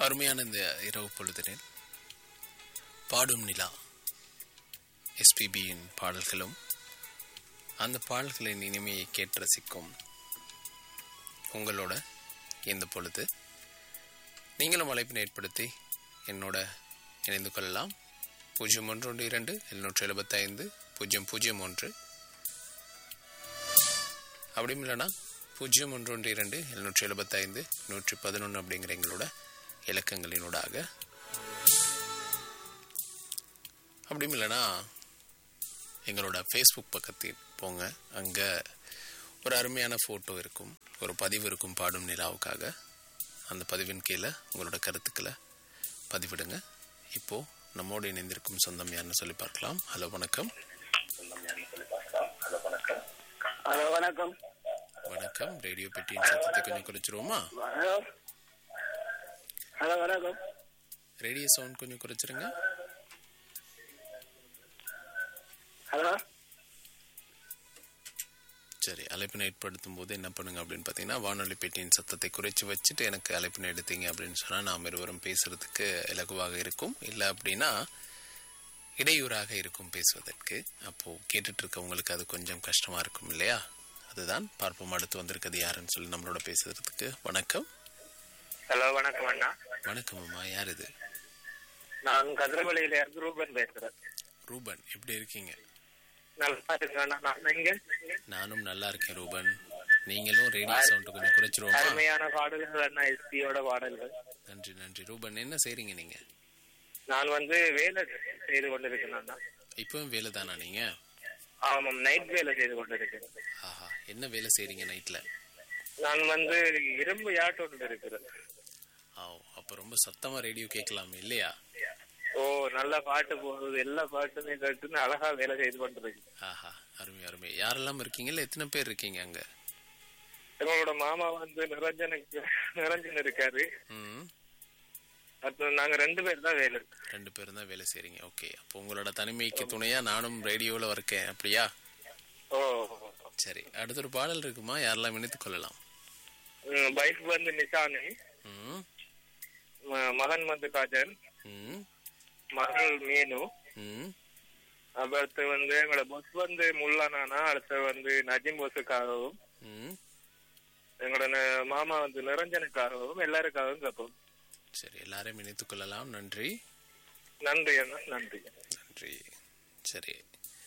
அருமையான இந்த இரவு பொழுதினில் பாடும் நிலா எஸ்பிபியின் பாடல்களும் அந்த பாடல்களின் இனிமையை கேட்டு ரசிக்கும் உங்களோட இந்த பொழுது நீங்களும் அழைப்பினை ஏற்படுத்தி என்னோட இணைந்து கொள்ளலாம் பூஜ்ஜியம் ஒன்று ஒன்று இரண்டு எழுநூற்றி எழுபத்தைந்து பூஜ்ஜியம் பூஜ்ஜியம் ஒன்று அப்படியும் இல்லைன்னா பூஜ்ஜியம் ஒன்று ஒன்று இரண்டு எழுநூற்றி எழுபத்தைந்து நூற்றி பதினொன்று அப்படிங்கிற எங்களோட இலக்கங்களினூடாக அப்படியும் இல்லைன்னா எங்களோட ஃபேஸ்புக் பக்கத்தில் போங்க அங்கே ஒரு அருமையான ஃபோட்டோ இருக்கும் ஒரு பதிவு இருக்கும் பாடும் நிலாவுக்காக அந்த பதிவின் கீழே உங்களோட கருத்துக்களை பதிவிடுங்க இப்போ நம்மோடு இணைந்திருக்கும் சொந்தம் யாருன்னு சொல்லி பார்க்கலாம் ஹலோ வணக்கம் ஹலோ வணக்கம் வணக்கம் ரேடியோ பெட்டியின் சத்தத்தை கொஞ்சம் குறைச்சிருவோமா ஹலோ ஹலோ வணக்கம் ரேடியோ சவுண்ட் கொஞ்சம் குறைச்சிருங்க ஹலோ சரி அழைப்பினை ஏற்படுத்தும் போது என்ன பண்ணுங்க அப்படின்னு பார்த்தீங்கன்னா வானொலி பெட்டியின் சத்தத்தை குறைச்சி வச்சுட்டு எனக்கு அழைப்பினை எடுத்தீங்க அப்படின்னு சொன்னால் நாம் இருவரும் பேசுறதுக்கு இலகுவாக இருக்கும் இல்லை அப்படின்னா இடையூறாக இருக்கும் பேசுவதற்கு அப்போ கேட்டுட்டு இருக்கவங்களுக்கு அது கொஞ்சம் கஷ்டமா இருக்கும் இல்லையா அதுதான் பார்ப்போம் அடுத்து வந்திருக்கிறது யாருன்னு சொல்லி நம்மளோட பேசுறதுக்கு வணக்கம் ஹலோ வணக்கம் அண்ணா வணக்கம் அம்மா யார் இது நான் கதிரவழியில இருந்து ரூபன் பேசுறேன் ரூபன் எப்படி இருக்கீங்க நல்லா இருக்கு அண்ணா நான் இங்க நானும் நல்லா இருக்கேன் ரூபன் நீங்களும் ரேடியோ சவுண்ட் கொஞ்சம் குறைச்சிருவோமா அருமையான பாடல்கள் அண்ணா எஸ்பியோட பாடல்கள் நன்றி நன்றி ரூபன் என்ன செய்றீங்க நீங்க நான் வந்து வேலை செய்து கொண்டிருக்கேன் அண்ணா இப்பவும் வேலை தானா நீங்க ஆமாம் நைட் வேலை செய்து கொண்டிருக்கிறேன் ஆஹா என்ன வேலை செய்றீங்க நைட்ல நான் வந்து இரும்பு யாட்டு கொண்டிருக்கிறேன் ஆ அப்ப ரொம்ப சத்தமா ரேடியோ கேட்கலாம் இல்லையா ஓ நல்ல பாட்டு போகுது எல்லா பாட்டுமே கேட்டுன்னு அழகா வேலை செய்து கொண்டிருக்கேன் ஆஹா அருமை அருமை யாரெல்லாம் இருக்கீங்க இல்ல எத்தனை பேர் இருக்கீங்க அங்க எங்களோட மாமா வந்து நிரஞ்சனுக்கு நிரஞ்சன் இருக்காரு ம் அப்புறம் நாங்க ரெண்டு பேர் தான் வேலை ரெண்டு பேரும் தான் வேலை செய்றீங்க ஓகே அப்போ உங்களோட தனிமைக்கு துணையா நானும் ரேடியோல இருக்கேன் அப்படியா ஓ சரி அடுத்த ஒரு பாடல் இருக்குமா யாரெல்லாம் இணைத்துக் கொள்ளலாம் பைக் வந்து நிஷானி ம் ம- மகன் வந்து காஜன் ம் மகள் மீனு ம் அடுத்து வந்து எங்களோட பொஸ் வந்து முல்லானானா அடுத்து வந்து நஜிம் போஸுக்காகவும் ம் எங்களோட ந- மாமா வந்து நிரஞ்சனுக்காகவும் எல்லாருக்காகவும் கேட்போம் சரி எல்லாரையும் இணைத்துக் கொள்ளலாம் நன்றி நன்றி அண்ணா நன்றி நன்றி சரி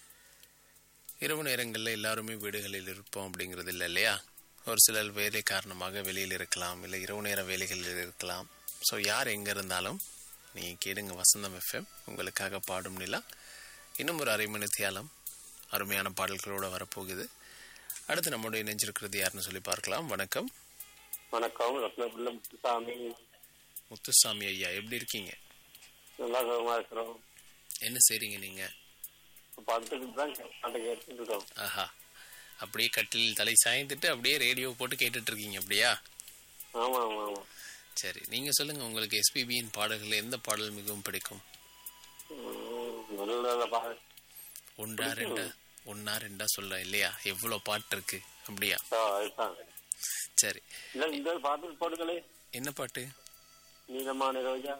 இரவு நேரங்களில் எல்லாருமே வீடுகளில் இருப்போம் அப்படிங்கிறது இல்லை இல்லையா ஒரு சிலர் வேலை காரணமாக வெளியில் இருக்கலாம் இல்லை இரவு நேர வேலைகளில் இருக்கலாம் ஸோ யார் எங்கே இருந்தாலும் நீங்கள் கேளுங்க வசந்தம் எஃப்எம் உங்களுக்காக பாடும் நிலா இன்னும் ஒரு அரை மணி தியாலம் அருமையான பாடல்களோடு வரப்போகுது அடுத்து நம்முடைய இணைஞ்சிருக்கிறது யாருன்னு சொல்லி பார்க்கலாம் வணக்கம் வணக்கம் ரத்னபுல்ல முத்துசாமி முத்துசாமி ஐயா எப்படி இருக்கீங்க நல்லா சுகமா இருக்கிறோம் என்ன செய்றீங்க நீங்கள் படத்துக்கு தான் பாட்டு கேட்டுட்டு இருக்கோம் ஆஹா அப்படியே கட்டில் தலை சாய்ந்துட்டு அப்படியே ரேடியோ போட்டு கேட்டுட்டு இருக்கீங்க அப்படியா ஆமா ஆமா ஆமா சரி நீங்க சொல்லுங்க உங்களுக்கு எஸ்பிபியின் பாடல்கள் எந்த பாடல் மிகவும் பிடிக்கும் உம், நல்ல நல்ல பாட்டு ஒன்றா ரெண்டா ஒன்னா ரெண்டா சொல்ல இல்லையா எவ்வளவு பாட்டு இருக்கு அப்படியா ஆ, அதுதான் சரி இல்ல இந்த பாட்டு போடுங்களே என்ன பாட்டு நீளமான ரோஜா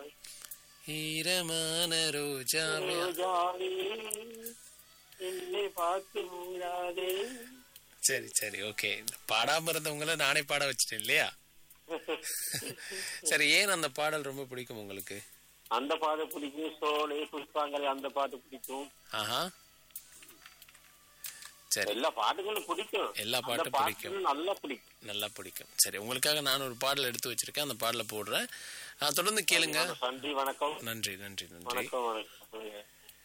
ஈரமான ரோஜாவே ரோஜாவே என்னை பார்த்து மூடாதே சரி சரி ஓகே பாடாம இருந்தவங்கள நானே பாட வச்சிட்டேன் இல்லையா சரி ஏன் அந்த பாடல் ரொம்ப பிடிக்கும் உங்களுக்கு அந்த பாட்டு பிடிக்கும் சோலை புஷ்பாங்கரை அந்த பாட்டு பிடிக்கும் ஆஹா சரி எல்லா பாட்டுகளும் பிடிக்கும் எல்லா அந்த பாட்டும் பிடிக்கும் பாட்டுகளும் நல்லா பிடிக்கும் நல்லா பிடிக்கும் சரி உங்களுக்காக நான் ஒரு பாடல் எடுத்து வச்சிருக்கேன் அந்த பாடலை போடுறேன் ஆ, தொடர்ந்து கேளுங்க நன்றி வணக்கம் நன்றி நன்றி நன்றி வணக்கம் வணக்கம்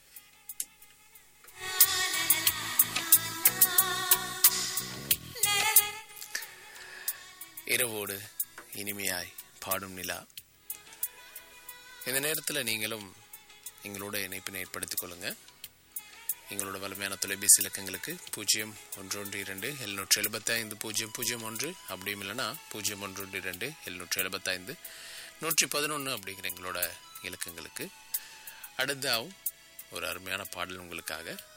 இரவோடு இனிமையாய் பாடும் நிலா இந்த நேரத்தில் நீங்களும் எங்களோட இணைப்பினை ஏற்படுத்திக் கொள்ளுங்க எங்களோட வலிமையான தொலைபேசி இலக்கங்களுக்கு பூஜ்ஜியம் ஒன்று ஒன்று இரண்டு எழுநூற்றி எழுபத்தைந்து பூஜ்ஜியம் பூஜ்ஜியம் ஒன்று அப்படியும் இல்லைன்னா பூஜ்ஜியம் ஒன்று ஒன்று இரண்டு எழுநூற்றி எழுபத்தைந்து நூற்றி பதினொன்று அப்படிங்கிற எங்களோட இலக்கங்களுக்கு அடுத்தாவும் ஒரு அருமையான பாடல் உங்களுக்காக